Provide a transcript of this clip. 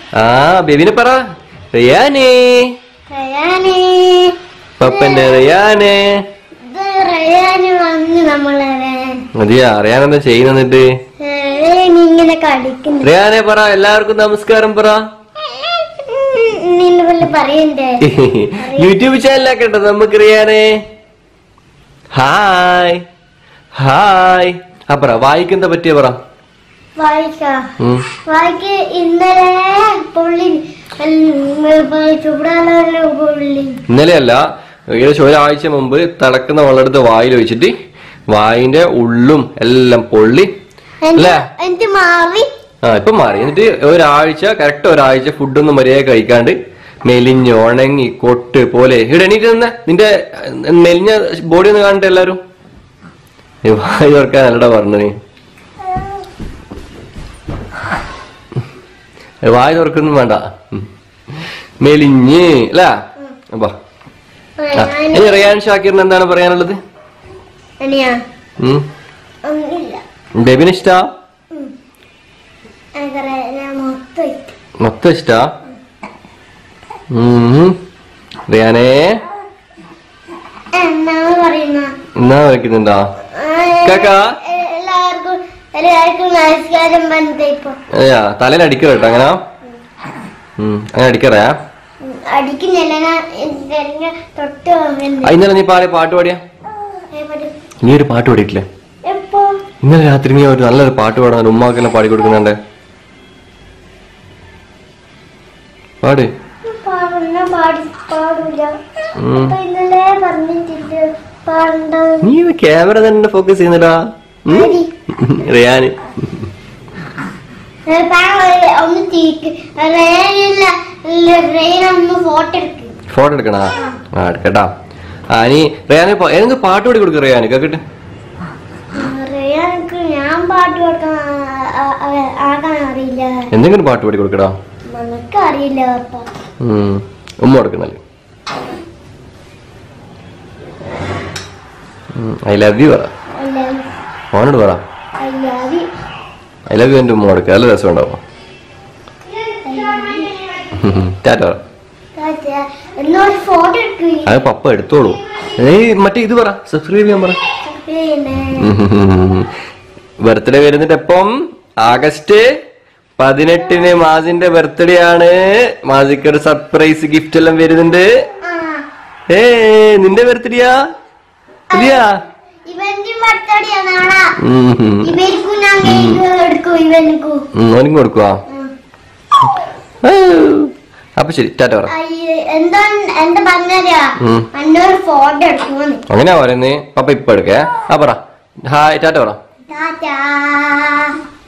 ആ ബേബിനെ പറ റിയാനേ റയാനെ പപ്പന്റെ റിയാനേ ഇത് റയാന് വന്ന് നമ്മളെ മതിയാ അറിയാൻ എന്താ ചെയ്യുന്നിട്ട് നീ ഇങ്ങനെ കടിക്കുന്നു റിയാനെ പറ എല്ലാവർക്കും നമസ്കാരം പറ നിന്നെ പോലെ പറയണ്ടേ യൂട്യൂബ് ചാനലൊക്കെ ഉണ്ടോ നമുക്ക് റിയാനെ ഹായ് ഹായ് ആ പറ വായിക്കെന്താ പറ്റിയ പറ വായിക്കാ ഉം. വായിക്ക് ഇന്നലെ പുള്ളി ചൂടാലോ പുള്ളി ഇന്നലെയല്ല ഏകദേശം ഒരാഴ്ച മുമ്പ് തിളക്കുന്ന വെള്ളമെടുത്ത് വായിൽ വെച്ചിട്ട് വായിന്റെ ഉള്ളും എല്ലാം പൊള്ളി അല്ലേ എനിക്ക് മാറി ആ ഇപ്പൊ മാറി എന്നിട്ട് ഒരാഴ്ച കറക്റ്റ് ഒരാഴ്ച ഫുഡൊന്നും മര്യാദ കഴിക്കാണ്ട് മെലിഞ്ഞ് ഉണങ്ങി കൊട്ട് പോലെ ഇവിടെ എണീറ്റ് തന്നെ നിന്റെ ഏർ, മെലിഞ്ഞ ബോഡി ഒന്ന് കാണട്ടെ എല്ലാരും നീ വായി തുറക്കാൻ നല്ലടാ പറഞ്ഞു നീ ഏ, വായി തുറക്കൊന്നും വേണ്ട ഉം. മെലിഞ്ഞ് അല്ല അപ്പൊ ആ, ഇനി റിയാൻ ഷാക്കിറിന് എന്താണ് പറയാനുള്ളത് എണിയാ ഉം. ഒന്നുമില്ല ബേബിന് ഇഷ്ടാ അങ്ങനെ ഞാൻ മൊത്തം ഇട്ടു. മൊത്തം ഇഷ്ടാ ഉം. റിയാനേ എന്നാണ് പറയുന്ന എന്നാ വരയ്ക്കുന്നുണ്ടോ കാക്കാ? എല്ലാവർക്കും എല്ലാവർക്കും നമസ്കാരം പറഞ്ഞിട്ട് ഇപ്പൊ അതെയാ തലേന് അടിക്കറ കേട്ടോ അങ്ങനെ ഉം, അങ്ങനെ അടിക്കറേ ഉം, അടിക്കുന്നില്ല ഞാൻ ഇങ്ങനെ തൊട്ട് വന്നിട്ടുണ്ട്. ആ, ഇന്നലെ നീ പാടി പാട്ട് പാടിയാ ഏ, പറ്റൂ. നീ ഒരു പാട്ട് പാടിയിട്ടില്ലേ എപ്പോ ഇന്നലെ രാത്രി നീ ഒരു നല്ലൊരു പാട്ട് പാടാൻ ഉമ്മാക്കെല്ലാം പാടി കൊടുക്കുന്നുണ്ട് പാട് പാടുന്ന പാടി പാടൂല ഉം. അപ്പൊ ഇന്നലെ പറഞ്ഞിട്ടില്ല പാടണ്ട നീ ക്യാമറ തന്നെ ഫോക്കസ് ചെയ്യുന്നില്ല മതി. റിയാന് ഏ, പാ- ഒന്ന് തീക്ക് റെയിനില്ല റെയിൻ ഒന്ന് ഫോട്ടോ എടുക്ക് ഫോട്ടോ എടുക്കണാ ആ എടുക്കട്ടാ ആ നീ റിയാന് പ- ഏതെങ്കിലും പാട്ട് പാടി കൊടുക്ക റിയാന് കേക്കട്ടെ റെയാനക്ക് ഞാൻ പാട്ട് പാടാൻ ആ- ആ- ആകാൻ അറിയില്ല എന്തെങ്കിലും പാട്ട് പാടി കൊടുക്കടാ നമുക്ക് അറിയില്ല അപ്പ ഉം. ഉമ്മ കൊടുക്കണല്ലേ ഐ ലവ് യു പറ ഓനോട് പറ അയ്യാവി ഐ ലവ് യു എൻ്റെ ഉമ്മ കൊടുക്കുക നല്ല രസം ഉണ്ടാവും ടാറ്റ പറ എന്നൊരു ഫോട്ടോ എടുക്ക് അത് പപ്പ എടുത്തോളൂ ഏയ് മറ്റേ ഇത് പറ സബ്സ്ക്രൈബ് ചെയ്യാൻ പറ പിന്നെ ബർത്ത്ഡേ വരുന്നിട്ട് എപ്പം ആഗസ്റ്റ് പതിനെട്ടിന് മാസിന്റെ ബർത്ത്ഡേ ആണ് മാസിക്ക് ഒരു സർപ്രൈസ് ഗിഫ്റ്റ് എല്ലാം വരുന്നുണ്ട് ആ ഏ നിന്റെ ബർത്ത്ഡേയാ ഇല്ലയാ ഇവന്റെ ബർത്ത്ഡേ നാളെ ഉം, ഉം. ഇവർക്കും ഞാൻ കേക്ക് എടുക്കും ഇവനക്കും ഉം, ഓനിക്കും കൊടുക്കുവാ ഏ, അപ്പൊ ശരി ടാറ്റ പറ എന്താ എന്താ പറഞ്ഞാ ഉം. എന്നൊരു ഫോട്ടോ എടുക്കുമെന്ന് അങ്ങനെയാ പറയുന്നേ പപ്പ ഇപ്പൊ എടുക്കേ ആ പറ ഹായ് ടാറ്റ പറ ടാറ്റാ